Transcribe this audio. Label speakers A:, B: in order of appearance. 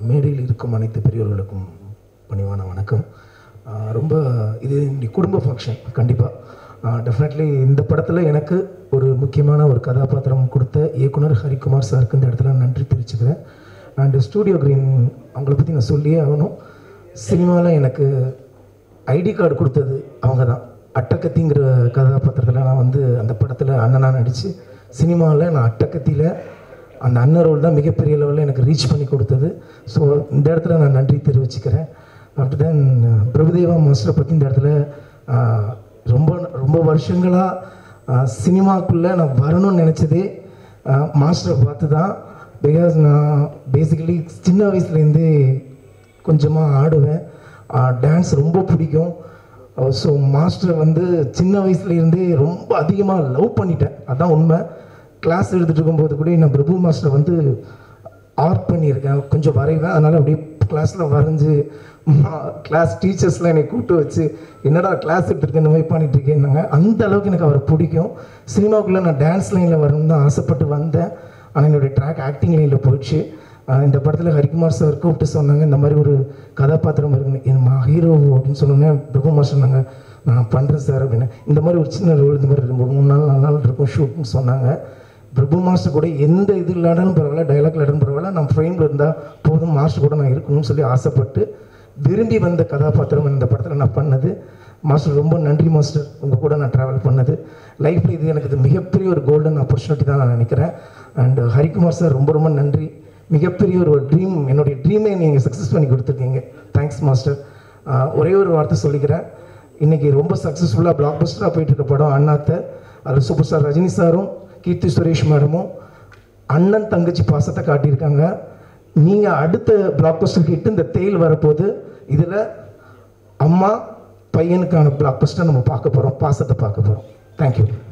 A: மேடையில் இருக்கும் அனைத்து பெரியவர்களுக்கும் பணிவான வணக்கம் ஆஹ் ரொம்ப இது என்னுடைய குடும்ப ஃபங்க்ஷன் கண்டிப்பாக டெஃபினெட்லி இந்த படத்தில் எனக்கு ஒரு முக்கியமான ஒரு கதாபாத்திரம் கொடுத்த இயக்குனர் ஹரிக்குமார் சாருக்கு இந்த இடத்துல நன்றி தெரிவிச்சுக்கிறேன் அண்டு ஸ்டூடியோ கிரீன் அவங்கள பற்றி நான் சொல்லியே ஆகணும் சினிமாவில் எனக்கு ஐடி கார்டு கொடுத்தது அவங்க தான் அட்டக்கத்திங்கிற கதாபாத்திரத்தில் நான் வந்து அந்த படத்தில் அண்ணனாக நடித்து சினிமாவில் நான் அட்டக்கத்தியில் அந்த அண்ணன் ரோல் தான் மிகப்பெரிய லெவலில் எனக்கு ரீச் பண்ணி கொடுத்தது ஸோ இந்த இடத்துல நான் நன்றி தெரிவிச்சுக்கிறேன் ஆஃப்டர் தென் பிரபுதேவா மாஸ்டரை பற்றி இந்த இடத்துல ஆஹ், ரொம்ப ரொம்ப வருஷங்களாக சினிமாக்குள்ளே நான் வரணும்னு நினச்சதே மாஸ்டரை பார்த்து தான் பிகாஸ் நான் பேசிக்கலி சின்ன வயசுலேருந்தே கொஞ்சமாக ஆடுவேன் டான்ஸ் ரொம்ப பிடிக்கும் ஸோ மாஸ்டர் வந்து சின்ன வயசுலேருந்தே ரொம்ப அதிகமாக லவ் பண்ணிட்டேன் அதான் உண்மை கிளாஸ் எடுத்துகிட்டு இருக்கும்போது கூட நான் பிரபு மாஸ்டர் வந்து ஆர்ட் பண்ணியிருக்கேன் கொஞ்சம் வரைவேன் அதனால் அப்படியே கிளாஸில் வரைஞ்சி கிளாஸ் டீச்சர்ஸ்லாம் என்னை கூப்பிட்டு வச்சு என்னடா கிளாஸ் எடுத்துருக்க இந்த மாதிரி பண்ணிட்டு இருக்கேன்னாங்க அந்த அளவுக்கு எனக்கு அவரை பிடிக்கும் சினிமாவுக்குள்ளே நான் டான்ஸ் லைனில் வரணும்னு தான் ஆசைப்பட்டு வந்தேன் ஆனால் என்னுடைய ட்ராக் ஆக்டிங் லைனில் போயிடுச்சு ஆஹ் இந்த படத்தில் ஹரிக்குமார் சார் கூப்பிட்டு சொன்னாங்க இந்த மாதிரி ஒரு கதாபாத்திரம் இருக்குன்னு என் ஹீரோ அப்படின்னு சொன்னோன்னே பிரபுமார் சொன்னாங்க நான் பண்ணுறேன் சார் அப்படின்னு இந்த மாதிரி ஒரு சின்ன ரோல் இந்த மாதிரி இருக்கும் மூணு நாள் நாலு நாள் இருக்கும் ஷூட்னு சொன்னாங்க பிரபு மாஸ்டர் கூட எந்த இது இல்லாட்டாலும் பரவாயில்ல டைலாக் இல்லாட்டாலும் பரவாயில்ல நான் ஃப்ரேமில் இருந்தால் போதும் மாஸ்டர் கூட நான் இருக்கணும்னு சொல்லி ஆசைப்பட்டு விரும்பி வந்த கதாபாத்திரம் இந்த படத்தில் நான் பண்ணது மாஸ்டர் ரொம்ப நன்றி மாஸ்டர் உங்கள் கூட நான் ட்ராவல் பண்ணது லைஃப்பில் இது எனக்கு இது மிகப்பெரிய ஒரு கோல்டன் ஆப்பர்ச்சுனிட்டி தான் நான் நினைக்கிறேன் அண்ட் ஹரிக்குமார் சார் ரொம்ப ரொம்ப நன்றி மிகப்பெரிய ஒரு ட்ரீம் என்னுடைய ட்ரீமை நீங்கள் சக்ஸஸ் பண்ணி கொடுத்துருக்கீங்க தேங்க்ஸ் மாஸ்டர் ஒரே ஒரு வார்த்தை சொல்லிக்கிறேன் இன்றைக்கி ரொம்ப சக்ஸஸ்ஃபுல்லாக பிளாக் பஸ்டராக போயிட்டு இருக்க படம் அண்ணாத்த அதில் சூப்பர் ஸ்டார் ரஜினி சாரும் கீர்த்தி சுரேஷ் மேடமும் அண்ணன் தங்கச்சி பாசத்தை காட்டியிருக்காங்க நீங்கள் அடுத்த பிளாக் பஸ்டர் ஹிட் இந்த தேல் வரப்போது இதில் அம்மா பையனுக்கான பிளாக் பஸ்டர் நம்ம பார்க்க போகிறோம் பாசத்தை பார்க்க போகிறோம் தேங்க்யூ